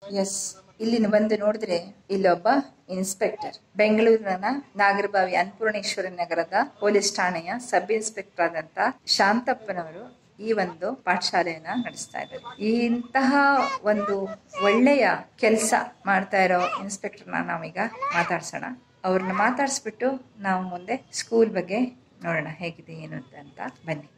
S ಇಲ್ಲಿ ಬಂದು ನೋಡಿದ್ರೆ ಇಲ್ಲೊಬ್ಬ ಇನ್ಸ್ಪೆಕ್ಟರ್ ಬೆಂಗಳೂರಿನ ನಾಗರಬಾವಿ ಅನ್ನಪೂರ್ಣೇಶ್ವರ ನಗರದ ಪೊಲೀಸ್ ಠಾಣೆಯ ಸಬ್ ಇನ್ಸ್ಪೆಕ್ಟರ್ ಆದಂತ ಶಾಂತಪ್ಪನವರು ಈ ಒಂದು ಪಾಠಶಾಲೆಯನ್ನ ನಡೆಸ್ತಾ ಇದ್ದಾರೆ ಈ ಇಂತಹ ಒಂದು ಒಳ್ಳೆಯ ಕೆಲಸ ಮಾಡ್ತಾ ಇರೋ ಇನ್ಸ್ಪೆಕ್ಟರ್ನ ನಾವೀಗ ಮಾತಾಡ್ಸೋಣ ಅವ್ರನ್ನ ಮಾತಾಡಿಸ್ಬಿಟ್ಟು ನಾವು ಮುಂದೆ ಸ್ಕೂಲ್ ಬಗ್ಗೆ ನೋಡೋಣ ಹೇಗಿದೆ ಏನು ಅಂತ ಬನ್ನಿ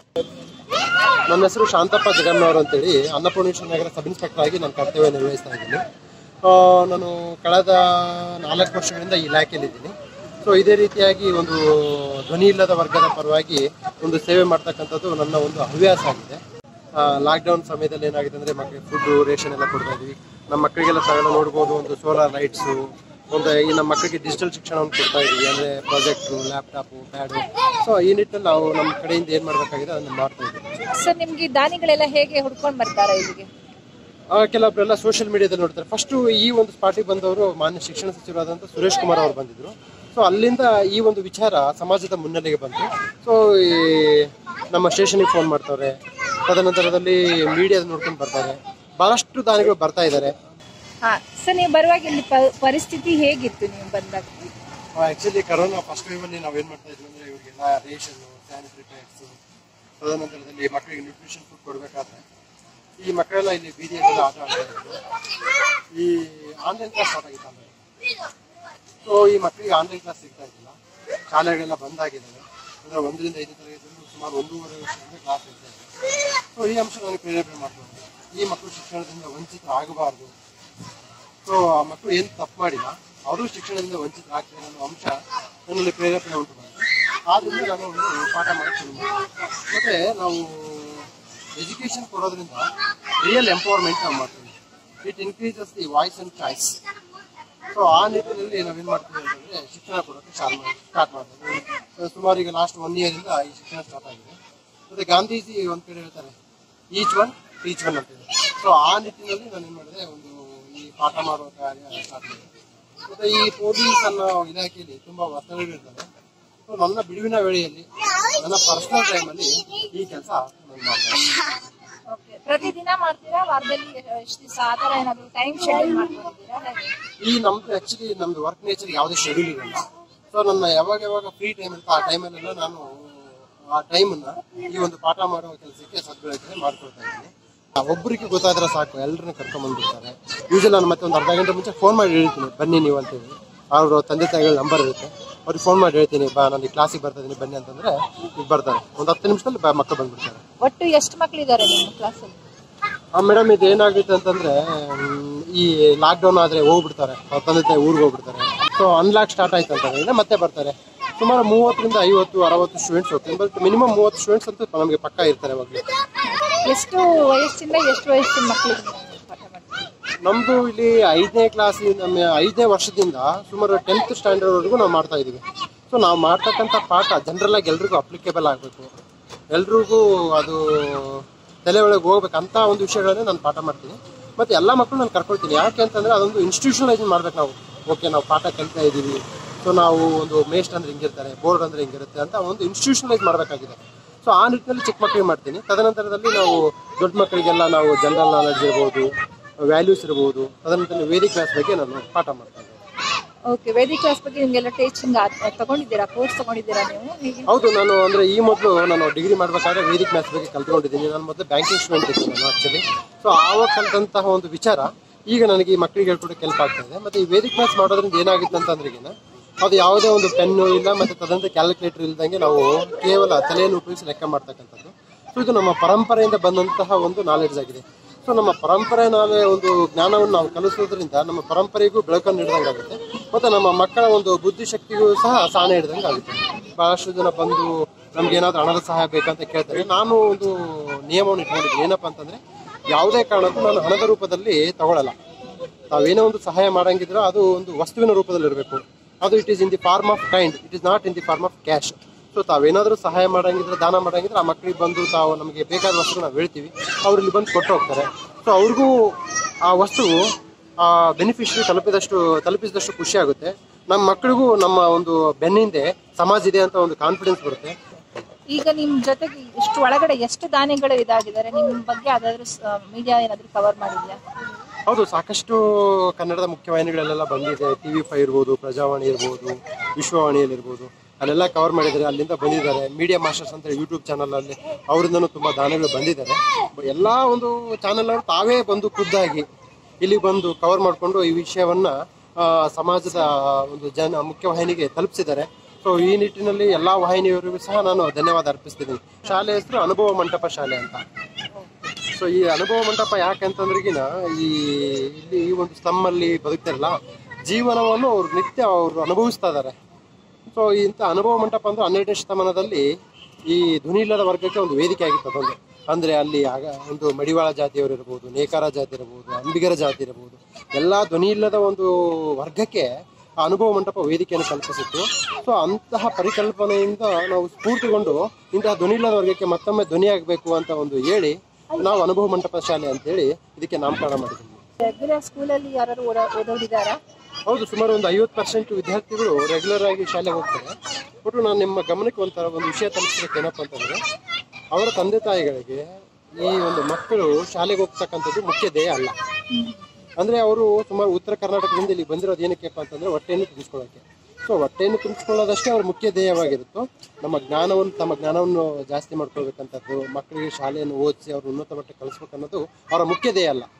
ನನ್ನ ಹೆಸರು ಶಾಂತಪ್ಪ ಜಗನ್ನವರು ಅಂತೇಳಿ ಅನ್ನಪೂರ್ಣೇಶ್ವರ ನಗರ ಸಬ್ ಇನ್ಸ್ಪೆಕ್ಟರ್ ಆಗಿ ನಾನು ಕರ್ತವ್ಯ ನಿರ್ವಹಿಸ್ತಾ ಇದ್ದೀನಿ ಆ, ನಾನು ಕಳೆದ ನಾಲ್ಕು ವರ್ಷಗಳಿಂದ ಈ ಇಲಾಖೆಯಲ್ಲಿದ್ದೀನಿ ಸೊ ಇದೇ ರೀತಿಯಾಗಿ ಒಂದು ಧ್ವನಿ ಇಲ್ಲದ ವರ್ಗದ ಪರವಾಗಿ ಒಂದು ಸೇವೆ ಮಾಡ್ತಕ್ಕಂಥದ್ದು ನನ್ನ ಒಂದು ಹವ್ಯಾಸ ಆಗಿದೆ ಲಾಕ್ಡೌನ್ ಸಮಯದಲ್ಲಿ ಏನಾಗಿದೆ ಅಂದರೆ ಮಕ್ಕಳಿಗೆ ಫುಡ್ಡು ರೇಷನ್ ಎಲ್ಲ ಕೊಡ್ತಾ ಇದ್ವಿ ನಮ್ಮ ಮಕ್ಕಳಿಗೆಲ್ಲ ತಾವೆಲ್ಲ ನೋಡ್ಬೋದು ಒಂದು ಸೋಲಾರ್ ಲೈಟ್ಸು ಒಂದು ಈ ನಮ್ಮ ಮಕ್ಕಳಿಗೆ ಡಿಜಿಟಲ್ ಶಿಕ್ಷಣವನ್ನು ಕೊಡ್ತಾ ಇದ್ದೀವಿ ಅಂದರೆ ಪ್ರಾಜೆಕ್ಟು ಲ್ಯಾಪ್ಟಾಪು ಪ್ಯಾಡು ಸೊ ಈ ನಿಟ್ಟಿನಲ್ಲಿ ನಾವು ನಮ್ಮ ಕಡೆಯಿಂದ ಏನು ಮಾಡಬೇಕಾಗಿದೆ ಅದನ್ನು ಮಾಡ್ತಾ ಇದ್ದೀವಿ ಸರ್ ನಿಮ್ಗೆ ಈ ದಾನಿಗಳೆಲ್ಲ ಹೇಗೆ ಹುಡ್ಕೊಂಡು ಬರ್ತಾರ ಇಲ್ಲಿಗೆ ಆ, ಕೆಲವೊಬ್ರೆಲ್ಲ ಸೋಷಿಯಲ್ ಮೀಡಿಯಾದಲ್ಲಿ ನೋಡ್ತಾರೆ ಫಸ್ಟ್ ಈ ಒಂದು ಸ್ಪಾಟಿಗೆ ಬಂದವರು ಮಾನ್ಯ ಶಿಕ್ಷಣ ಸಚಿವರಾದಂಥ ಸುರೇಶ್ ಕುಮಾರ್ ಅವರು ಬಂದಿದ್ರು ಸೊ ಅಲ್ಲಿಂದ ಈ ಒಂದು ವಿಚಾರ ಸಮಾಜದ ಮುನ್ನೆಲೆಗೆ ಬಂತು ಸೊ ಈ ನಮ್ಮ ಸ್ಟೇಷನಿಗೆ ಫೋನ್ ಮಾಡ್ತಾರೆ ತದನಂತರದಲ್ಲಿ ಮೀಡಿಯಾದ ನೋಡ್ಕೊಂಡು ಬರ್ತಾರೆ ಬಹಳಷ್ಟು ದಾನಿಗಳು ಬರ್ತಾ ಇದ್ದಾರೆ ಹಾ ಸರ್ ನೀವು ಬರುವಾಗ ಇಲ್ಲಿ ಪ- ಪರಿಸ್ಥಿತಿ ಹೇಗಿತ್ತು ನೀವು ಬಂದಾಗ ಆಕ್ಚುಲಿ ಕರೋನಾ ಫಸ್ಟ್ ವೇವ್ ಅಲ್ಲಿ ನಾವೇನ್ ಮಾಡ್ತಾ ಇದ್ವಿ ಅಂದ್ರೆ ಇವರಿಗೆಲ್ಲ ರೇಷನ್ ಸ್ಯಾನಿಟರಿ ಪ್ಯಾಡ್ಸ್ ತದನಂತರದಲ್ಲಿ ಮಕ್ಕಳಿಗೆ ನ್ಯೂಟ್ರಿಷನ್ ಫುಡ್ ಕೊಡಬೇಕಾದ್ರೆ ಈ ಮಕ್ಕಳೆಲ್ಲ ಇಲ್ಲಿ ಬೀದಿಯಲ್ಲೆಲ್ಲ ಆಟ ಆಡ್ತಾ ಇದ್ರು ಈ ಆನ್ಲೈನ್ ಕ್ಲಾಸ್ ಸ್ಟಾರ್ಟ್ ಆಗಿತ್ತು ಆಮೇಲೆ ಸೊ ಈ ಮಕ್ಕಳಿಗೆ ಆನ್ಲೈನ್ ಕ್ಲಾಸ್ ಸಿಗ್ತಾ ಇದ್ದಿಲ್ಲ ಶಾಲೆಗಳೆಲ್ಲ ಬಂದ್ ಆಗಿದ್ದಾವೆ ಅಂದ್ರೆ ಒಂದರಿಂದ ಐದನೇ ತರಗತಿಯಲ್ಲಿ ಸುಮಾರು ಒಂದೂವರೆ ವರ್ಷದಿಂದ ಕ್ಲಾಸ್ ಇರ್ತಾ ಇದೆ ಸೊ ಈ ಅಂಶ ನನಗೆ ಪ್ರೇರೇಪಣೆ ಮಾಡ್ತಾರೆ ಈ ಮಕ್ಕಳು ಶಿಕ್ಷಣದಿಂದ ವಂಚಿತರಾಗಬಾರ್ದು ಸೊ ಆ ಮಕ್ಕಳು ಏನು ತಪ್ಪು ಮಾಡಿಲ್ಲ ಅವರು ಶಿಕ್ಷಣದಿಂದ ವಂಚಿತರಾಗ್ತಾರೆ ಅನ್ನೋ ಅಂಶ ನನ್ನಲ್ಲಿ ಪ್ರೇರೇಪಣೆ ಉಂಟು ಮಾಡಿದೆ ಆದ್ರಿಂದ ನಾನು ಒಂದು ಪಾಠ ಮಾಡಿ ಶುರು ಮಾಡಿದೆ ಮತ್ತೆ ನಾವು ಎಜುಕೇಶನ್ ಕೊಡೋದ್ರಿಂದ ರಿಯಲ್ ಎಂಪವರ್ಮೆಂಟ್ ನಾವು ಮಾಡ್ತೀವಿ it increases the voice and choice so ಆ ನಿಟ್ಟಿನಲ್ಲಿ ನಾವೇನ್ ಮಾಡ್ತೀವಿ ಅಂತಂದ್ರೆ ಶಿಕ್ಷಣ ಕೊಡೋಕೆ ಸ್ಟಾರ್ಟ್ ಮಾಡ್ತೀವಿ ಸುಮಾರು ಈಗ ಲಾಸ್ಟ್ ಒನ್ ಇಯರ್ ಇಂದ ಈ ಶಿಕ್ಷಣ ಸ್ಟಾರ್ಟ್ ಆಗಿದೆ ಮತ್ತೆ ಗಾಂಧೀಜಿ ಒಂದ್ ಕಡೆ ಹೇಳ್ತಾರೆ ಈಚ್ ಒನ್ ಟೀಚ್ ಒನ್ ಅಂತ ಸೊ ಆ ನಿಟ್ಟಿನಲ್ಲಿ ನಾನು ಏನ್ ಮಾಡಿದೆ ಒಂದು ಈ ಪಾಠ ಮಾಡುವ ಕಾರ್ಯ ಸ್ಟಾರ್ಟ್ ಮಾಡಿದೆ ಮತ್ತೆ ಈ ಪೊಲೀಸ್ ಅನ್ನೋ ಇಲಾಖೆಯಲ್ಲಿ ತುಂಬಾ ಒತ್ತಡಗಳಿರ್ತದೆ ಸೊ ನನ್ನ ಬಿಡುವಿನ ವೇಳೆಯಲ್ಲಿ ನನ್ನ ಪರ್ಸನಲ್ ಟೈಮಲ್ಲಿ ಈ ಕೆಲಸ ನಾನು ಮಾಡ್ತೇನೆ ಪ್ರತಿದಿನ ಮಾಡ್ತೀರಾ ವಾರದಲ್ಲಿ ಎಷ್ಟು ದಿವಸ ಆ ಥರ ಏನಾದ್ರು ಟೈಮ್ ಶೆಡ್ಯೂಲ್ ಮಾಡ್ಕೊಂಡಿದ್ದೀರಾ ಹೇಗೆ? ಈ ನಮ್ದು ಆಕ್ಚುಲಿ ನಮ್ದು ವರ್ಕ್ ನೇಚರ್ ಯಾವುದೇ ಶೆಡ್ಯೂಲ್ ಇರಲ್ಲ ಸೊ ನನ್ನ ಯಾವಾಗ ಯಾವಾಗ ಫ್ರೀ ಟೈಮ್ ಇರುತ್ತೆ ಆ ಟೈಮಲ್ಲೆಲ್ಲ ನಾನು ಆ ಟೈಮನ್ನ ಈ ಒಂದು ಪಾಠ ಮಾಡುವ ಕೆಲಸಕ್ಕೆ ಸದ್ಬಳಕೆ ಮಾಡ್ಕೊಳ್ತಾ ಇದ್ದೀನಿ ಆ, ಒಬ್ರಿಗೆ ಗೊತ್ತಾದ್ರೆ ಸಾಕು ಎಲ್ಲರನ್ನ ಕರ್ಕೊಂಡ್ ಬಂದ್ಬಿಡ್ತಾರೆ ಯೂಶಲಿ ನಾನು ಮತ್ತೆ ಒಂದು ಅರ್ಧ ಗಂಟೆ ಮುಂಚೆ ಫೋನ್ ಮಾಡಿ ಹೇಳ್ತೀನಿ ಬನ್ನಿ ನೀವು ಅಂತೇಳಿ ಅವ್ರ ತಂದೆ ತಾಯಿಗಳ ನಂಬರ್ ಇರುತ್ತೆ ಅವ್ರಿಗೆ ಫೋನ್ ಮಾಡಿ ಹೇಳ್ತೀನಿ ಬಾ ನಾನು ಈ ಕ್ಲಾಸಿಗೆ ಬರ್ತಾ ಇದೀನಿ ಬನ್ನಿ ಅಂತಂದ್ರೆ ಈಗ ಬರ್ತಾರೆ ಒಂದು ಹತ್ತು ನಿಮಿಷದಲ್ಲಿ ಬ- ಮಕ್ಕಳು ಬಂದ್ಬಿಡ್ತಾರೆ ಒಟ್ಟು ಎಷ್ಟು ಮಕ್ಕಳಿದ್ದಾರೆ ನಿಮ್ಮ ಕ್ಲಾಸಲ್ಲಿ ಮೇಡಮ್ ಇದು ಏನಾಗುತ್ತೆ ಅಂತಂದ್ರೆ ಮ್, ಈ ಲಾಕ್ ಡೌನ್ ಆದ್ರೆ ಹೋಗ್ಬಿಡ್ತಾರೆ ಅವ್ರ ತಂದೆ ತಾಯಿ ಊರಿಗೆ ಹೋಗ್ಬಿಡ್ತಾರೆ ಸೊ ಅನ್ಲಾಕ್ ಸ್ಟಾರ್ಟ್ ಆಯ್ತು ಅಂತಂದ್ರೆ ಮತ್ತೆ ಬರ್ತಾರೆ ಸುಮಾರು ಮೂವತ್ತರಿಂದ ಐವತ್ತು ಅರವತ್ತು ಸ್ಟೂಡೆಂಟ್ಸ್ ಹೋಗ್ತಾರೆ ಬಟ್ ಮಿನಿಮಮ್ ಮೂವತ್ತು ಸ್ಟೂಡೆಂಟ್ಸ್ ಅಂತ ನಮಗೆ ಪಕ್ಕ ಇರ್ತಾರೆ ಅವಾಗಲೇ ಎಷ್ಟು ವಯಸ್ಸಿಂದ ಎಷ್ಟು ವಯಸ್ಸಿನ ಮಕ್ಕಳಿಗೆ ನೀವು ಪಾಠ ಮಾಡ್ತೀರಾ ನಮ್ದು ಇಲ್ಲಿ ಐದನೇ ಕ್ಲಾಸ್ ನಮ್ಮ ಐದನೇ ವರ್ಷದಿಂದ ಸುಮಾರು ಟೆಂತ್ ಸ್ಟ್ಯಾಂಡರ್ಡ್ ವರೆಗೂ ನಾವು ಮಾಡ್ತಾ ಇದೀವಿ ಸೊ ನಾವು ಮಾಡ್ತಕ್ಕಂಥ ಪಾಠ ಜನರಲ್ ಆಗಿ ಎಲ್ರಿಗೂ ಅಪ್ಲಿಕೇಬಲ್ ಆಗಬೇಕು ಎಲ್ರಿಗೂ ಅದು ತಲೆ ಒಳಗೆ ಹೋಗ್ಬೇಕಂತ ಒಂದು ವಿಷಯಗಳನ್ನೇ ನಾನು ಪಾಠ ಮಾಡ್ತೀನಿ ಮತ್ತೆ ಎಲ್ಲ ಮಕ್ಕಳು ನಾನು ಕರ್ಕೊಳ್ತೀನಿ ಯಾಕೆ ಅಂತಂದ್ರೆ ಅದೊಂದು ಇನ್ಸ್ಟಿಟ್ಯೂಷನಲೈಸ್ ಮಾಡ್ಬೇಕು ನಾವು ಓಕೆ ನಾವು ಪಾಠ ಕಲಿತಾ ಇದ್ದೀವಿ ಸೊ ನಾವು ಒಂದು ಮೇಸ್ಟ್ ಅಂದ್ರೆ ಹಿಂಗಿರ್ತಾರೆ ಬೋರ್ಡ್ ಅಂದ್ರೆ ಹಿಂಗಿರುತ್ತೆ ಅಂತ ಒಂದು ಇನ್ಸ್ಟಿಟ್ಯೂಷನಲೈಸ್ ಮಾಡಬೇಕಾಗಿದೆ ಸೊ ಆ ನಿಟ್ಟಿನಲ್ಲಿ ಚಿಕ್ಕ ಮಕ್ಕಳಿಗೆ ಮಾಡ್ತೀನಿ ತದನಂತರದಲ್ಲಿ ನಾವು ದೊಡ್ಡ ಮಕ್ಕಳಿಗೆಲ್ಲ ನಾವು ಜನರಲ್ ನಾಲೆಡ್ಜ್ ಇರ್ಬೋದು ವ್ಯಾಲ್ಯೂಸ್ ಇರ್ಬೋದು ತದನಂತರ ವೇದಿಕ್ ಕ್ಲಾಸ್ ಬಗ್ಗೆ ನಾನು ಪಾಠ ಮಾಡ್ತಾ ಇದ್ದೀನಿ ಓಕೆ ವೇದಿಕ್ ಕ್ಲಾಸ್ ಬಗ್ಗೆ ನಿಮ್ಗೆಲ್ಲ ಟೀಚಿಂಗ್ ತಗೊಂಡಿದ್ದೀರಾ ಕೋರ್ಸ್ ತಗೊಂಡಿದ್ದೀರಾ ನೀವು ಹೀಗೆ ಹೌದು ನಾನು ಅಂದ್ರೆ ಈ ಮೊದಲು ನಾನು ಡಿಗ್ರಿ ಮಾಡ್ಬೇಕಾದ್ರೆ ವೇದಿಕ್ ಮ್ಯಾಥ್ಸ್ ಬಗ್ಗೆ ಕಲ್ತ್ಕೊಂಡಿದ್ದೀನಿ ನಾನು ಮೊದಲು ಬ್ಯಾಂಕಿಂಗ್ ಸ್ಟೂಡೆಂಟ್ ಇದ್ದೀನಿ ನಾನು ಆಕ್ಚುಲಿ ಸೊ ಆವಾಗ ಕಲ್ತಂತಹ ಒಂದು ವಿಚಾರ ಈಗ ನನಗೆ ಈ ಮಕ್ಕಳಿಗೆ ಹೇಳ್ಕೊಡಕ್ಕೆ ಹೆಲ್ಪ್ ಆಗ್ತಾ ಇದೆ ಮತ್ತೆ ಈ ವೇದಿಕ್ ಮ್ಯಾಥ್ಸ್ ಮಾಡೋದ್ರಿಂದ ಏನಾಗುತ್ತೆ ಅಂತಂದ್ರೆಗಿನ ಅದು ಯಾವುದೇ ಒಂದು ಪೆನ್ನು ಇಲ್ಲ ಮತ್ತೆ ತದಂತೆ ಕ್ಯಾಲ್ಕುಲೇಟರ್ ಇಲ್ದಂಗೆ ನಾವು ಕೇವಲ ತಲೆಯನ್ನು ಉಪಯೋಗಿಸಿ ಲೆಕ್ಕ ಮಾಡ್ತಕ್ಕಂಥದ್ದು ಸೊ ಇದು ನಮ್ಮ ಪರಂಪರೆಯಿಂದ ಬಂದಂತಹ ಒಂದು ನಾಲೆಡ್ಜ್ ಆಗಿದೆ ಸೊ ನಮ್ಮ ಪರಂಪರೆ ನಾಳೆ ಒಂದು ಜ್ಞಾನವನ್ನು ನಾವು ಕಲಿಸೋದ್ರಿಂದ ನಮ್ಮ ಪರಂಪರೆಗೂ ಬೆಳಕನ್ನು ನೀಡಿದಂಗೆ ಆಗುತ್ತೆ ಮತ್ತೆ ನಮ್ಮ ಮಕ್ಕಳ ಒಂದು ಬುದ್ಧಿಶಕ್ತಿಗೂ ಸಹ ಸಾಣ ಹಿಡಿದಂಗೆ ಆಗುತ್ತೆ ಬಹಳಷ್ಟು ಜನ ಬಂದು ನಮ್ಗೆ ಏನಾದ್ರು ಹಣದ ಸಹಾಯ ಬೇಕಂತ ಕೇಳ್ತಾರೆ ನಾನು ಒಂದು ನಿಯಮವನ್ನು ಇಟ್ಕೊಂಡಿದ್ದೀನಿ ಏನಪ್ಪಾ ಅಂತಂದ್ರೆ ಯಾವುದೇ ಕಾರಣಕ್ಕೂ ನಾನು ಹಣದ ರೂಪದಲ್ಲಿ ತಗೊಳ್ಳಲ್ಲ ನಾವೇನೋ ಒಂದು ಸಹಾಯ ಮಾಡಂಗಿದ್ರೆ ಅದು ಒಂದು ವಸ್ತುವಿನ ರೂಪದಲ್ಲಿ ಇರಬೇಕು ಅದು it is in the form of kind it is not in the form of cash so ತಾವೇನಾದ್ರೂ ಸಹಾಯ ಮಾಡಂಗಿದ್ರೆ ದಾನ ಮಾಡಂಗಿದ್ರೆ ಆ ಮಕ್ಕಳಿಗೆ ಬಂದು ತಾವು ನಮಗೆ ಬೇಕಾದ ವಸ್ತು ನಾವು ಹೇಳ್ತೀವಿ ಅವ್ರು ಇಲ್ಲಿ ಬಂದು ಕೊಟ್ಟು ಹೋಗ್ತಾರೆ ಸೊ ಅವ್ರಿಗೂ ಆ ವಸ್ತುವು ಆ ಬೆನಿಫಿಷರಿ ತಲುಪಿದಷ್ಟು ತಲುಪಿಸಿದಷ್ಟು ಖುಷಿ ಆಗುತ್ತೆ ನಮ್ಮ ಮಕ್ಕಳಿಗೂ ನಮ್ಮ ಒಂದು ಬೆನ್ನಿಂದೆ ಸಮಾಜ ಇದೆ ಅಂತ ಒಂದು ಕಾನ್ಫಿಡೆನ್ಸ್ ಬರುತ್ತೆ ಈಗ ನಿಮ್ ಜೊತೆಗೆ ಇಷ್ಟು ಒಳಗಡೆ ಎಷ್ಟು ದಾನಿಗಳು ಇದಾಗಿದ್ದಾರೆ ನಿಮ್ ಬಗ್ಗೆ ಯಾವ್ದಾದ್ರು ಮೀಡಿಯಾ ಏನಾದ್ರು ಕವರ್ ಮಾಡಿದ್ಯಾ ಹೌದು ಸಾಕಷ್ಟು ಕನ್ನಡದ ಮುಖ್ಯವಾಹಿನಿಗಳಲ್ಲೆಲ್ಲ ಬಂದಿದೆ ಟಿ ವಿ ಫೈ ಇರ್ಬೋದು ಪ್ರಜಾವಾಣಿ ಇರ್ಬೋದು ವಿಶ್ವವಾಣಿಯಲ್ಲಿ ಇರ್ಬೋದು ಅಲ್ಲೆಲ್ಲ ಕವರ್ ಮಾಡಿದ್ದಾರೆ ಅಲ್ಲಿಂದ ಬಂದಿದ್ದಾರೆ ಮೀಡಿಯಾ ಮಾಸ್ಟರ್ಸ್ ಅಂತ ಯೂಟ್ಯೂಬ್ ಚಾನಲ್ ಅಲ್ಲಿ ಅವರಿಂದನೂ ತುಂಬಾ ದಾನಗಳು ಬಂದಿದ್ದಾರೆ ಎಲ್ಲಾ ಒಂದು ಚಾನೆಲ್ ಅವರು ತಾವೇ ಬಂದು ಖುದ್ದಾಗಿ ಇಲ್ಲಿ ಬಂದು ಕವರ್ ಮಾಡಿಕೊಂಡು ಈ ವಿಷಯವನ್ನ ಆ, ಸಮಾಜದ ಒಂದು ಜನ ಮುಖ್ಯವಾಹಿನಿಗೆ ತಲುಪಿಸಿದ್ದಾರೆ ಸೊ ಈ ನಿಟ್ಟಿನಲ್ಲಿ ಎಲ್ಲಾ ವಾಹಿನಿಯವರಿಗೂ ಸಹ ನಾನು ಧನ್ಯವಾದ ಅರ್ಪಿಸ್ತೀನಿ ಶಾಲೆ ಹೆಸರು ಅನುಭವ ಮಂಟಪ ಶಾಲೆ ಅಂತ ಸೊ ಈ ಅನುಭವ ಮಂಟಪ ಯಾಕೆ ಅಂತಂದ್ರೆಗಿನ ಈ ಇಲ್ಲಿ ಈ ಒಂದು ಸ್ತಮ್ಮಲ್ಲಿ ಬದುಕ್ತಾರಲ್ಲ ಜೀವನವನ್ನು ಅವ್ರು ನಿತ್ಯ ಅವರು ಅನುಭವಿಸ್ತಾ ಇದ್ದಾರೆ ಸೊ ಇಂಥ ಅನುಭವ ಮಂಟಪ ಅಂದ್ರೆ ಹನ್ನೆರಡನೇ ಶತಮಾನದಲ್ಲಿ ಈ ಧ್ವನಿ ಇಲ್ಲದ ವರ್ಗಕ್ಕೆ ಒಂದು ವೇದಿಕೆ ಆಗಿತ್ತು ಅದೊಂದು ಅಂದ್ರೆ ಅಲ್ಲಿ ಆಗ ಒಂದು ಮಡಿವಾಳ ಜಾತಿಯವರು ಇರ್ಬೋದು ನೇಕಾರ ಜಾತಿ ಇರ್ಬೋದು ಅಂಬಿಗರ ಜಾತಿ ಇರ್ಬೋದು ಎಲ್ಲಾ ಧ್ವನಿ ಇಲ್ಲದ ಒಂದು ವರ್ಗಕ್ಕೆ ಆ ಅನುಭವ ಮಂಟಪ ವೇದಿಕೆಯನ್ನು ಕಲ್ಪಿಸಿತ್ತು ಸೊ ಅಂತಹ ಪರಿಕಲ್ಪನೆಯಿಂದ ನಾವು ಸ್ಫೂರ್ತಿಗೊಂಡು ಇಂತಹ ಧ್ವನಿ ಇಲ್ಲದ ವರ್ಗಕ್ಕೆ ಮತ್ತೊಮ್ಮೆ ಧ್ವನಿ ಆಗಬೇಕು ಅಂತ ಒಂದು ಹೇಳಿ ನಾವು ಅನುಭವ ಮಂಟಪ ಶಾಲೆ ಅಂತೇಳಿ ಇದಕ್ಕೆ ನಾಮಕರಣ ಮಾಡಿದ್ದೀವಿ ರೆಗ್ಯುಲರ್ ಸ್ಕೂಲಲ್ಲಿ ಯಾರು ಓದೋರಿದ್ದಾರಾ ಹೌದು ಸುಮಾರು ಒಂದು ಐವತ್ತು ಪರ್ಸೆಂಟ್ ವಿದ್ಯಾರ್ಥಿಗಳು ರೆಗ್ಯುಲರ್ ಆಗಿ ಶಾಲೆಗೆ ಹೋಗ್ತಾರೆ ಒಟ್ಟು ನಾನು ನಿಮ್ಮ ಗಮನಕ್ಕೆ ಒಂಥರ ಒಂದು ವಿಷಯ ತಲುಪಿಸಬೇಕು ಏನಪ್ಪ ಅಂತಂದ್ರೆ ಅವರ ತಂದೆ ತಾಯಿಗಳಿಗೆ ಈ ಒಂದು ಮಕ್ಕಳು ಶಾಲೆಗೆ ಹೋಗ್ತಕ್ಕಂಥದ್ದು ಮುಖ್ಯ ಧ್ಯೇಯ ಅಲ್ಲ ಅಂದ್ರೆ ಅವರು ಸುಮಾರು ಉತ್ತರ ಕರ್ನಾಟಕದಿಂದ ಇಲ್ಲಿ ಬಂದಿರೋದು ಏನಕ್ಕೆಪ್ಪ ಅಂತಂದ್ರೆ ಹೊಟ್ಟೆಯನ್ನು ತುಂಬಿಸ್ಕೊಳ್ಳೋಕೆ ಸೊ ಹೊಟ್ಟೆಯನ್ನು ತುಂಬಿಸ್ಕೊಳ್ಳೋದಷ್ಟೇ ಅವ್ರ ಮುಖ್ಯ ಧ್ಯೇಯವಾಗಿರುತ್ತೋ ನಮ್ಮ ಜ್ಞಾನವನ್ನು ತಮ್ಮ ಜ್ಞಾನವನ್ನು ಜಾಸ್ತಿ ಮಾಡ್ಕೊಳ್ಬೇಕಂತದ್ದು ಮಕ್ಕಳಿಗೆ ಶಾಲೆಯನ್ನು ಓದಿಸಿ ಅವ್ರ ಉನ್ನತ ಮಟ್ಟಕ್ಕೆ ಕಳಿಸ್ಬೇಕನ್ನೋದು ಅವರ ಮುಖ್ಯ ಧ್ಯೇಯ ಅಲ್ಲ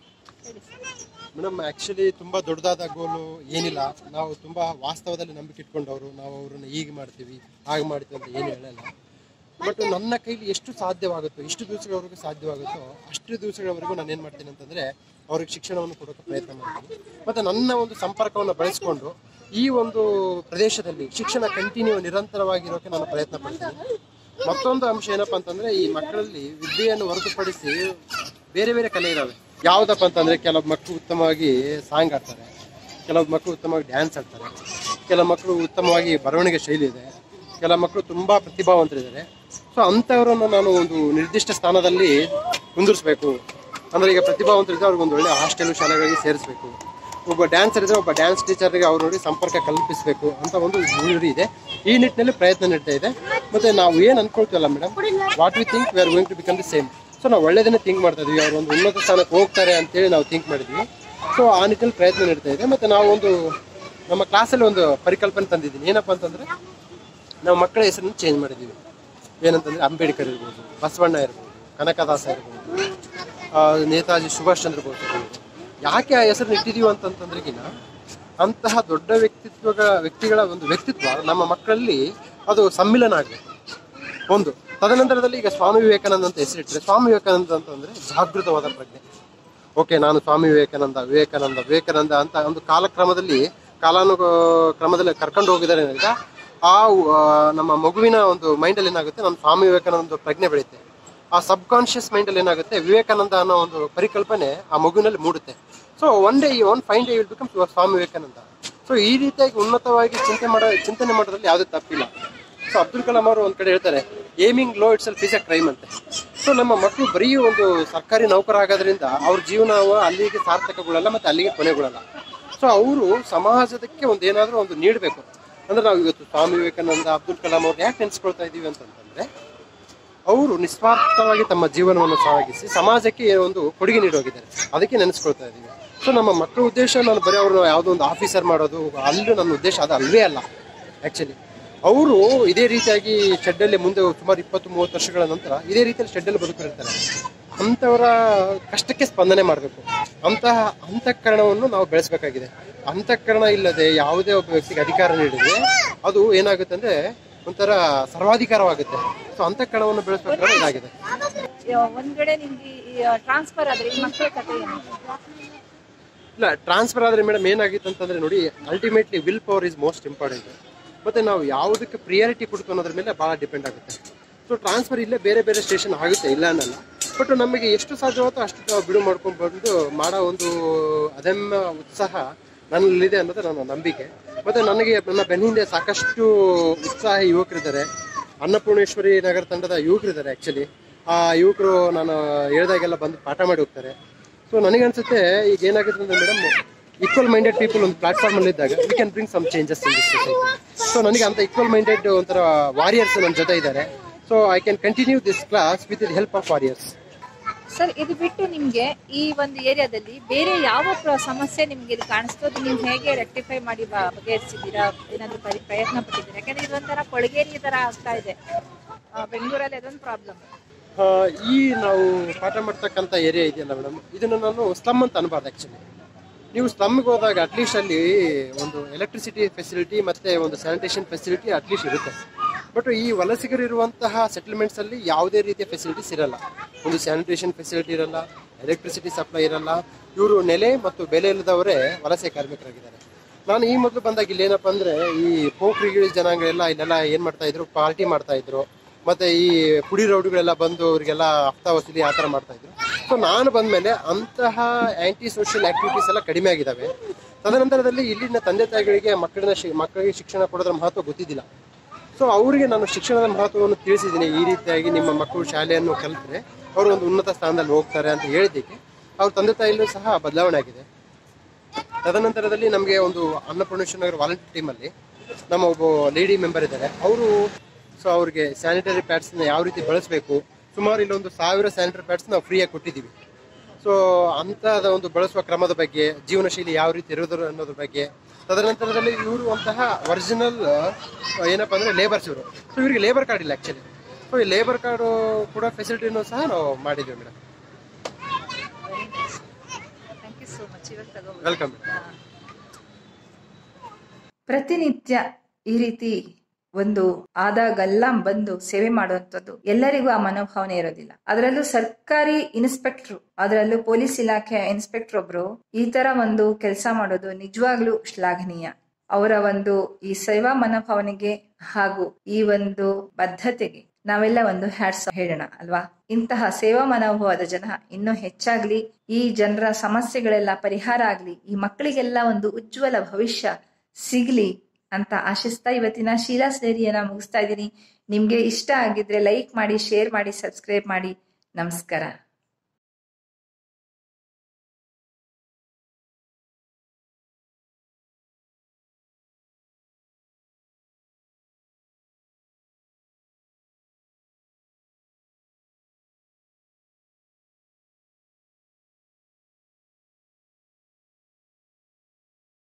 ಮೇಡಮ್ ಆಕ್ಚುಲಿ ತುಂಬಾ ದೊಡ್ಡದಾದ ಗೋಲು ಏನಿಲ್ಲ ನಾವು ತುಂಬಾ ವಾಸ್ತವದಲ್ಲಿ ನಂಬಿಕೆ ಇಟ್ಕೊಂಡವರು ನಾವು ಅವ್ರನ್ನ ಹೀಗೆ ಮಾಡ್ತೀವಿ ಹಾಗೆ ಮಾಡ್ತೀವಿ ಅಂತ ಏನು ಹೇಳಲ್ಲ ಬಟ್ ನನ್ನ ಕೈಲಿ ಎಷ್ಟು ಸಾಧ್ಯವಾಗುತ್ತೋ ಎಷ್ಟು ದಿವಸಗಳವರೆಗೂ ಸಾಧ್ಯವಾಗುತ್ತೋ ಅಷ್ಟು ದಿವಸಗಳವರೆಗೂ ನಾನು ಏನು ಮಾಡ್ತೀನಿ ಅಂತಂದ್ರೆ ಅವ್ರಿಗೆ ಶಿಕ್ಷಣವನ್ನು ಕೊಡೋಕೆ ಪ್ರಯತ್ನ ಮಾಡ್ತೀನಿ ಮತ್ತೆ ನನ್ನ ಒಂದು ಸಂಪರ್ಕವನ್ನು ಬೆಳೆಸ್ಕೊಂಡು ಈ ಒಂದು ಪ್ರದೇಶದಲ್ಲಿ ಶಿಕ್ಷಣ ಕಂಟಿನ್ಯೂ ನಿರಂತರವಾಗಿರೋಕೆ ನಾನು ಪ್ರಯತ್ನ ಪಡ್ತೀನಿ ಮತ್ತೊಂದು ಅಂಶ ಏನಪ್ಪಾ ಅಂತಂದ್ರೆ ಈ ಮಕ್ಕಳಲ್ಲಿ ವಿದ್ಯೆಯನ್ನು ಹೊರತುಪಡಿಸಿ ಬೇರೆ ಬೇರೆ ಕಲೆ ಇದಾವೆ ಯಾವ್ದಪ್ಪ ಅಂತಂದ್ರೆ ಕೆಲವು ಮಕ್ಕಳು ಉತ್ತಮವಾಗಿ ಸಾಂಗ್ ಆಡ್ತಾರೆ ಕೆಲವು ಮಕ್ಕಳು ಉತ್ತಮವಾಗಿ ಡ್ಯಾನ್ಸ್ ಆಡ್ತಾರೆ ಕೆಲವು ಮಕ್ಕಳು ಉತ್ತಮವಾಗಿ ಬರವಣಿಗೆ ಶೈಲಿ ಇದೆ ಕೆಲ ಮಕ್ಕಳು ತುಂಬಾ ಪ್ರತಿಭಾವಂತರಿದ್ದಾರೆ ಸೊ ಅಂಥವ್ರನ್ನ ನಾನು ಒಂದು ನಿರ್ದಿಷ್ಟ ಸ್ಥಾನದಲ್ಲಿ ಕುಂದಿರಿಸ್ಬೇಕು ಅಂದ್ರೆ ಈಗ ಪ್ರತಿಭಾವಂತರಿದ್ರೆ ಅವ್ರಿಗೆ ಒಂದು ಒಳ್ಳೆ ಹಾಸ್ಟೆಲ್ ಶಾಲೆಗಳಿಗೆ ಸೇರಿಸಬೇಕು ಒಬ್ಬ ಡ್ಯಾನ್ಸರ್ ಇದ್ರೆ ಒಬ್ಬ ಡ್ಯಾನ್ಸ್ ಟೀಚರ್ಗೆ ಅವ್ರ ನೋಡಿ ಸಂಪರ್ಕ ಕಲ್ಪಿಸಬೇಕು ಅಂತ ಒಂದು ಗುರಿ ಇದೆ ಈ ನಿಟ್ಟಿನಲ್ಲಿ ಪ್ರಯತ್ನ ನಡೀತಾ ಇದೆ ಮತ್ತೆ ನಾವು ಏನು ಅನ್ಕೊಳ್ತೀವಲ್ಲ madam what we think we are going to become the same so ನಾವು ಒಳ್ಳೆದನ್ನೇ ಥಿಂಕ್ ಮಾಡ್ತಾ ಇದೀವಿ ಅವ್ರು ಒಂದು ಉನ್ನತ ಸ್ಥಾನಕ್ಕೆ ಹೋಗ್ತಾರೆ ಅಂತೇಳಿ ನಾವು ಥಿಂಕ್ ಮಾಡಿದ್ವಿ ಸೊ ಆ ನಿಟ್ಟಿನಲ್ಲಿ ಪ್ರಯತ್ನ ನಡೀತಾ ಇದೆ ಮತ್ತೆ ನಾವು ಒಂದು ನಮ್ಮ ಕ್ಲಾಸಲ್ಲಿ ಒಂದು ಪರಿಕಲ್ಪನೆ ತಂದಿದ್ದೀನಿ ಏನಪ್ಪಾ ಅಂತಂದ್ರೆ ನಾವು ಮಕ್ಕಳ ಹೆಸರನ್ನು ಚೇಂಜ್ ಮಾಡಿದ್ದೀವಿ ಏನಂತಂದ್ರೆ ಅಂಬೇಡ್ಕರ್ ಇರ್ಬೋದು ಬಸವಣ್ಣ ಇರ್ಬೋದು ಕನಕದಾಸ ಇರ್ಬೋದು ಆ, ನೇತಾಜಿ ಸುಭಾಷ್ ಚಂದ್ರ ಬೋಸ್ ಇರ್ಬೋದು ಯಾಕೆ ಆ ಹೆಸರನ್ನು ಇಟ್ಟಿದೀವಿ ಅಂತಂತಂದ್ರೆಗಿನ ಅಂತಹ ದೊಡ್ಡ ವ್ಯಕ್ತಿತ್ವಗಳ ವ್ಯಕ್ತಿಗಳ ಒಂದು ವ್ಯಕ್ತಿತ್ವ ನಮ್ಮ ಮಕ್ಕಳಲ್ಲಿ ಅದು ಸಮ್ಮಿಲನ ಆಗಬೇಕು ಒಂದು ತದನಂತರದಲ್ಲಿ ಈಗ ಸ್ವಾಮಿ ವಿವೇಕಾನಂದ ಅಂತ ಹೆಸರಿಟ್ಟರೆ ಸ್ವಾಮಿ ವಿವೇಕಾನಂದ ಅಂತಂದ್ರೆ ಜಾಗೃತವಾದ ಪ್ರಜ್ಞೆ ಓಕೆ ನಾನು ಸ್ವಾಮಿ ವಿವೇಕಾನಂದ ವಿವೇಕಾನಂದ ವಿವೇಕಾನಂದ ಅಂತ ಒಂದು ಕಾಲಕ್ರಮದಲ್ಲಿ ಕಾಲಾನು ಕ್ರಮದಲ್ಲಿ ಕರ್ಕೊಂಡು ಹೋಗಿದ್ದಾರೆ ಏನಾಗುತ್ತೆ ಆ ಆ, ನಮ್ಮ ಮಗುವಿನ ಒಂದು ಮೈಂಡಲ್ಲಿ ಏನಾಗುತ್ತೆ ನಮ್ಮ ಸ್ವಾಮಿ ವಿವೇಕಾನಂದ ಒಂದು ಪ್ರಜ್ಞೆ ಬೆಳೆಯುತ್ತೆ ಆ ಸಬ್ ಕಾನ್ಶಿಯಸ್ ಮೈಂಡಲ್ಲಿ ಏನಾಗುತ್ತೆ ವಿವೇಕಾನಂದ ಅನ್ನೋ ಒಂದು ಪರಿಕಲ್ಪನೆ ಆ ಮಗುವಿನಲ್ಲಿ ಮೂಡುತ್ತೆ so one day one fine day will become Swami Vivekananda so ಈ ರೀತಿಯಾಗಿ ಉನ್ನತವಾಗಿ ಚಿಂತೆ ಮಾಡೋ ಚಿಂತನೆ ಮಾಡೋದ್ರಲ್ಲಿ ಯಾವುದೇ ತಪ್ಪಿಲ್ಲ ಸೊ ಅಬ್ದುಲ್ ಕಲಾಂ ಅವರು ಒಂದ್ ಕಡೆ ಹೇಳ್ತಾರೆ aiming low it's is a crime ಅಂತ ಸೊ ನಮ್ಮ ಮಕ್ಕಳು ಬರೀ ಒಂದು ಸರ್ಕಾರಿ ನೌಕರ ಆಗೋದ್ರಿಂದ ಅವ್ರ ಜೀವನ ಅಲ್ಲಿಗೆ ಸಾರ್ಥಕಗೊಳ್ಳಲ್ಲ ಮತ್ತೆ ಅಲ್ಲಿಗೆ ಕೊನೆಗೊಳ್ಳಲ್ಲ ಸೊ ಅವರು ಸಮಾಜದಕ್ಕೆ ಒಂದು ಏನಾದರೂ ಒಂದು ನೀಡಬೇಕು ಅಂದ್ರೆ ನಾವು ಇವತ್ತು ಸ್ವಾಮಿ ವಿವೇಕಾನಂದ ಅಬ್ದುಲ್ ಕಲಾಂ ಅವ್ರು ಯಾಕೆ ನೆನೆಸ್ಕೊಳ್ತಾ ಇದೀವಿ ಅಂತಂತಂದ್ರೆ ಅವರು ನಿಸ್ವಾರ್ಥವಾಗಿ ತಮ್ಮ ಜೀವನವನ್ನು ಸಾಗಿಸಿ ಸಮಾಜಕ್ಕೆ ಒಂದು ಕೊಡುಗೆ ನೀಡೋಗಿದ್ದಾರೆ ಅದಕ್ಕೆ ನೆನೆಸ್ಕೊಳ್ತಾ ಇದ್ದೀವಿ ಸೊ ನಮ್ಮ ಮಕ್ಕಳ ಉದ್ದೇಶ ನಾನು ಬರೀ ಅವ್ರನ್ನ ಯಾವುದೋ ಒಂದು ಆಫೀಸರ್ ಮಾಡೋದು ಅಲ್ಲೂ ನನ್ನ ಉದ್ದೇಶ ಅದು ಅಲ್ವೇ ಅಲ್ಲ ಆ್ಯಕ್ಚುಲಿ ಅವರು ಇದೇ ರೀತಿಯಾಗಿ ಶೆಡ್ಡಲ್ಲಿ ಮುಂದೆ ಸುಮಾರು ಇಪ್ಪತ್ತು ಮೂವತ್ತು ವರ್ಷಗಳ ನಂತರ ಇದೇ ರೀತಿಯಲ್ಲಿ ಶೆಡ್ಡಲ್ಲಿ ಬದುಕಿರ್ತಾರೆ ಅಂಥವರ ಕಷ್ಟಕ್ಕೆ ಸ್ಪಂದನೆ ಮಾಡಬೇಕು ಅಂತಹ ಅಂತಃಕರಣವನ್ನು ನಾವು ಬೆಳೆಸಬೇಕಾಗಿದೆ ಅಂತಃಕರಣ ಇಲ್ಲದೆ ಯಾವುದೇ ಒಬ್ಬ ವ್ಯಕ್ತಿಗೆ ಅಧಿಕಾರ ನೀಡಿದ್ರೆ ಅದು ಏನಾಗುತ್ತೆ ಅಂದ್ರೆ ಒಂಥರ ಸರ್ವಾಧಿಕಾರವಾಗುತ್ತೆ ಸೊ ಅಂತಃಕರಣವನ್ನು ಬೆಳೆಸಬೇಕಾದ್ರೆ ಇದಾಗಿದೆ ಒಂದ್ ಕಡೆ ನಿಮ್ಗೆ ಟ್ರಾನ್ಸ್ಫರ್ ಆದ್ರೆ ಈ ಮಕ್ಕಳ ಕಥೆ ಏನು ಇಲ್ಲ ಟ್ರಾನ್ಸ್ಫರ್ ಆದ್ರೆ ಮೇಡಮ್ ಏನಾಗಿತ್ತು ಅಂತಂದ್ರೆ ನೋಡಿ ultimately will power is most important ಮತ್ತೆ ನಾವು ಯಾವುದಕ್ಕೆ ಪ್ರಿಯಾರಿಟಿ ಕೊಡ್ತು ಅನ್ನೋದ್ರ ಮೇಲೆ ಬಹಳ ಡಿಪೆಂಡ್ ಆಗುತ್ತೆ ಸೊ ಟ್ರಾನ್ಸ್ಫರ್ ಇಲ್ಲೇ ಬೇರೆ ಬೇರೆ ಸ್ಟೇಷನ್ ಆಗುತ್ತೆ ಇಲ್ಲ ಅನ್ನಲ್ಲ ಬಟ್ ನಮಗೆ ಎಷ್ಟು ಸಾಧ್ಯವಾಗುತ್ತೋ ಅಷ್ಟು ನಾವು ಬಿಡು ಮಾಡ್ಕೊಂಡು ಬಂದು ಮಾಡೋ ಒಂದು ಅದಮ್ಯ ಉತ್ಸಾಹ ನನ್ನಲ್ಲಿದೆ ಅನ್ನೋದು ನನ್ನ ನಂಬಿಕೆ ಮತ್ತೆ ನನಗೆ ನನ್ನ ಬೆನ್ನಿಂದೆ ಸಾಕಷ್ಟು ಉತ್ಸಾಹಿ ಯುವಕರಿದ್ದಾರೆ ಅನ್ನಪೂರ್ಣೇಶ್ವರಿ ನಗರ ತಂಡದ ಯುವಕರಿದ್ದಾರೆ ಆಕ್ಚುಲಿ ಆ ಯುವಕರು ನಾನು ಹೇಳ್ದಾಗೆಲ್ಲ ಬಂದು ಪಾಠ ಮಾಡಿ ಹೋಗ್ತಾರೆ ಸೊ ನನಗನ್ಸುತ್ತೆ ಈಗ ಏನಾಗುತ್ತೆ ಅಂದ್ರೆ ಮೇಡಮ್ ಈಕ್ವಲ್ ಮೈಂಡೆಡ್ ಪೀಪಲ್ ಒಂದು ಪ್ಲಾಟ್ಫಾರ್ಮ್ ಅಲ್ಲಿ ಇದ್ದಾಗ we can bring some changes in this society so ನನಗೆ ಅಂತ ಈಕ್ವಲ್ ಮೈಂಡೆಡ್ ಒಂಥರ ವಾರಿಯರ್ಸ್ ನನ್ನ ಜೊತೆ ಇದ್ದಾರೆ so I can continue this class with the help of warriors sir ಇದು ಬಿಟ್ಟು ನಿಮ್ಗೆ ಈ ಒಂದು ಏರಿಯಾದಲ್ಲಿ ಬೇರೆ ಯಾವ ಪ್ರ- ಸಮಸ್ಯೆ ನಿಮ್ಗೆ ಇದು ಕಾಣಿಸ್ತು ಅದು ನೀವು ಹೇಗೆ ರೆಕ್ಟಿಫೈ ಮಾಡಿ ಬ- ಬಗೆಹರಿಸಿದ್ದೀರಾ ಏನಾದ್ರು ಪರಿ ಪ್ರಯತ್ನ ಪಟ್ಟಿದ್ದೀರಾ ಯಾಕಂದ್ರೆ ಇದೊಂಥರ ಕೊಳಗೇರಿ ತರ ಆಗ್ತಾ ಇದೆ ಆ, ಬೆಂಗಳೂರಲ್ಲಿ ಅದೊಂದು ಪ್ರಾಬ್ಲಮ್ ಆ, ಈ ನಾವು ಪಾಠ ಮಾಡ್ತಕ್ಕಂಥ ಏರಿಯಾ ಇದೆಯಲ್ಲ ಮೇಡಮ್ ಇದನ್ನು ನಾನು ಸ್ಲಮ್ ಅಂತ ಅನ್ಬಾರ್ದು ಆ್ಯಕ್ಚುಲಿ ನೀವು ಸ್ಲಮ್ಗೆ ಹೋದಾಗ ಅಟ್ಲೀಸ್ಟ್ ಅಲ್ಲಿ ಒಂದು ಎಲೆಕ್ಟ್ರಿಸಿಟಿ ಫೆಸಿಲಿಟಿ ಮತ್ತೆ ಒಂದು ಸ್ಯಾನಿಟೇಷನ್ ಫೆಸಿಲಿಟಿ ಅಟ್ಲೀಸ್ಟ್ ಇರುತ್ತೆ ಬಟ್ ಈ ವಲಸಿಗರಿರುವಂತಹ ಸೆಟಲ್ಮೆಂಟ್ಸ್ ಅಲ್ಲಿ ಯಾವುದೇ ರೀತಿಯ ಫೆಸಿಲಿಟೀಸ್ ಇರಲ್ಲ ಒಂದು ಸ್ಯಾನಿಟೇಷನ್ ಫೆಸಿಲಿಟಿ ಇರಲ್ಲ ಎಲೆಕ್ಟ್ರಿಸಿಟಿ ಸಪ್ಲೈ ಇರಲ್ಲ ಇವರು ನೆಲೆ ಮತ್ತು ಬೆಲೆ ಇಲ್ಲದವರೇ ವಲಸೆ ಕಾರ್ಮಿಕರಾಗಿದ್ದಾರೆ ನಾನು ಈ ಮೊದಲು ಬಂದಾಗ ಇಲ್ಲಿ ಏನಪ್ಪ ಅಂದ್ರೆ ಈ ಪೋಖ್ರಿಗಿಳಿ ಜನಾಂಗ ಎಲ್ಲ ಇಲ್ಲೆಲ್ಲ ಏನ್ ಮಾಡ್ತಾ ಇದ್ರು ಪಾರ್ಟಿ ಮಾಡ್ತಾ ಇದ್ರು ಮತ್ತೆ ಈ ಪುಡಿ ರೌಡಿಗಳೆಲ್ಲ ಬಂದು ಅವರಿಗೆಲ್ಲ ಹಫ್ತಾ ವಸೂಲಿ ಆ ಥರ ಮಾಡ್ತಾ ಇದ್ರು ಸೊ ನಾನು ಬಂದ್ಮೇಲೆ ಅಂತಹ ಆಂಟಿ ಸೋಷಿಯಲ್ ಆಕ್ಟಿವಿಟೀಸ್ ಎಲ್ಲ ಕಡಿಮೆ ಆಗಿದ್ದಾವೆ ತದನಂತರದಲ್ಲಿ ಇಲ್ಲಿನ ತಂದೆ ತಾಯಿಗಳಿಗೆ ಮಕ್ಕಳನ್ನ ಶಿ- ಮಕ್ಕಳಿಗೆ ಶಿಕ್ಷಣ ಕೊಡೋದ್ರ ಮಹತ್ವ ಗೊತ್ತಿದ್ದಿಲ್ಲ ಸೊ ಅವರಿಗೆ ನಾನು ಶಿಕ್ಷಣದ ಮಹತ್ವವನ್ನು ತಿಳಿಸಿದ್ದೀನಿ ಈ ರೀತಿಯಾಗಿ ನಿಮ್ಮ ಮಕ್ಕಳು ಶಾಲೆಯನ್ನು ಕಲಿತ್ರೆ ಅವರು ಒಂದು ಉನ್ನತ ಸ್ಥಾನದಲ್ಲಿ ಹೋಗ್ತಾರೆ ಅಂತ ಹೇಳಿದ್ದಕ್ಕೆ ಅವ್ರ ತಂದೆ ತಾಯಿಯಲ್ಲೂ ಸಹ ಬದಲಾವಣೆ ಆಗಿದೆ ತದನಂತರದಲ್ಲಿ ನಮಗೆ ಒಂದು ಅನ್ನಪೂರ್ಣೇಶ್ವರ ನಗರ ವಾಲಂಟಿಯರ್ ಟೀಮಲ್ಲಿ ನಮ್ಮ ಒಬ್ಬ ಲೇಡಿ ಮೆಂಬರ್ ಇದ್ದಾರೆ ಅವರು ಸೊ ಅವ್ರಿಗೆ ಸ್ಯಾನಿಟರಿ ಪ್ಯಾಡ್ಸ್ನ ಯಾವ ರೀತಿ ಬಳಸಬೇಕು ಸುಮಾರು ಇಲ್ಲೊಂದು ಸಾವಿರ ಸ್ಯಾನಿಟರಿ ಪ್ಯಾಡ್ಸ್ ನಾವು ಫ್ರೀಯಾಗಿ ಕೊಟ್ಟಿದ್ದೀವಿ ಸೊ ಅಂಥದ ಒಂದು ಬಳಸುವ ಕ್ರಮದ ಬಗ್ಗೆ ಜೀವನ ಶೈಲಿ ಯಾವ ರೀತಿ ಇರೋದ್ರ ಅನ್ನೋದ್ರ ಬಗ್ಗೆ ತದನಂತರದಲ್ಲಿ ಇವರು ಅಂತಹ ಒರಿಜಿನಲ್ ಏನಪ್ಪ ಅಂದರೆ ಲೇಬರ್ಸ್ ಇವರು ಸೊ ಇವರಿಗೆ ಲೇಬರ್ ಕಾರ್ಡ್ ಇಲ್ಲ ಆ್ಯಕ್ಚುಲಿ ಸೊ ಈ ಲೇಬರ್ ಕಾರ್ಡು ಕೂಡ ಫೆಸಿಲಿಟಿನೂ ಸಹ ನಾವು ಮಾಡಿದ್ದೀವಿ madam thank you so much ಇವಾಗ ತಗೋ ವೆಲ್ಕಮ್ ಪ್ರತಿನಿತ್ಯ ಈ ರೀತಿ ಒಂದು ಆದಾಗೆಲ್ಲ ಬಂದು ಸೇವೆ ಮಾಡುವಂಥದ್ದು ಎಲ್ಲರಿಗೂ ಆ ಮನೋಭಾವನೆ ಇರೋದಿಲ್ಲ ಅದರಲ್ಲೂ ಸರ್ಕಾರಿ ಇನ್ಸ್ಪೆಕ್ಟರ್ ಅದರಲ್ಲೂ ಪೊಲೀಸ್ ಇಲಾಖೆ ಇನ್ಸ್ಪೆಕ್ಟರ್ ಒಬ್ರು ಈ ತರ ಒಂದು ಕೆಲಸ ಮಾಡೋದು ನಿಜವಾಗ್ಲೂ ಶ್ಲಾಘನೀಯ ಅವರ ಒಂದು ಈ ಸೇವಾ ಮನೋಭಾವನೆಗೆ ಹಾಗೂ ಈ ಒಂದು ಬದ್ಧತೆಗೆ ನಾವೆಲ್ಲ ಒಂದು ಹ್ಯಾಟ್ಸ್ ಹೇಳೋಣ ಅಲ್ವಾ ಇಂತಹ ಸೇವಾ ಮನೋಭಾವದ ಜನ ಇನ್ನೂ ಹೆಚ್ಚಾಗ್ಲಿ ಈ ಜನರ ಸಮಸ್ಯೆಗಳೆಲ್ಲ ಪರಿಹಾರ ಆಗ್ಲಿ ಈ ಮಕ್ಕಳಿಗೆಲ್ಲ ಒಂದು ಉಜ್ವಲ ಭವಿಷ್ಯ ಸಿಗ್ಲಿ ಅಂತ ಆಶಿಸ್ತಾ ಇವತ್ತಿನ ಶೀಲಾಸ್ ಡೈರಿಯನ್ನ ಮುಗಿಸ್ತಾ ಇದ್ದೀನಿ ನಿಮ್ಗೆ ಇಷ್ಟ ಆಗಿದ್ರೆ ಲೈಕ್ ಮಾಡಿ ಶೇರ್ ಮಾಡಿ ಸಬ್ಸ್ಕ್ರೈಬ್ ಮಾಡಿ ನಮಸ್ಕಾರ